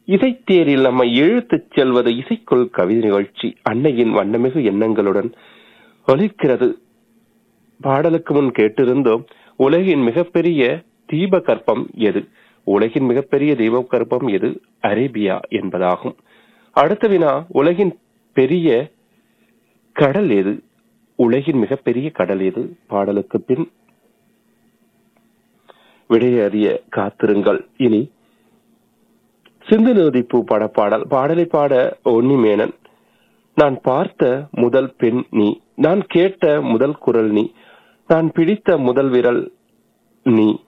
இசைத்தேரில் நம்மை இழுத்துச் செல்வது இசைக்குள் கவிதை நிகழ்ச்சி அன்னையின் வண்ணமிகு எண்ணங்களுடன் ஒலிக்கிறது பாடலுக்கு முன் கேட்டிருந்தோம் உலகின் மிகப்பெரிய தீப கற்பம் எது உலகின் மிகப்பெரிய தீப கற்பம் எது அரேபியா என்பதாகும் அடுத்த வினா உலகின் பெரிய கடல் எது உலகின் மிகப்பெரிய கடல் எது பாடலுக்கு பின் விடையை அறிய காத்திருங்கள் இனி சிந்து நதி பூ பட பாடல் பாடலை பாட ஒன்னிமேனன் நான் பார்த்த முதல் பெண் நீ நான் கேட்ட முதல் குரல் நீ நான் பிடித்த முதல் விரல் நீ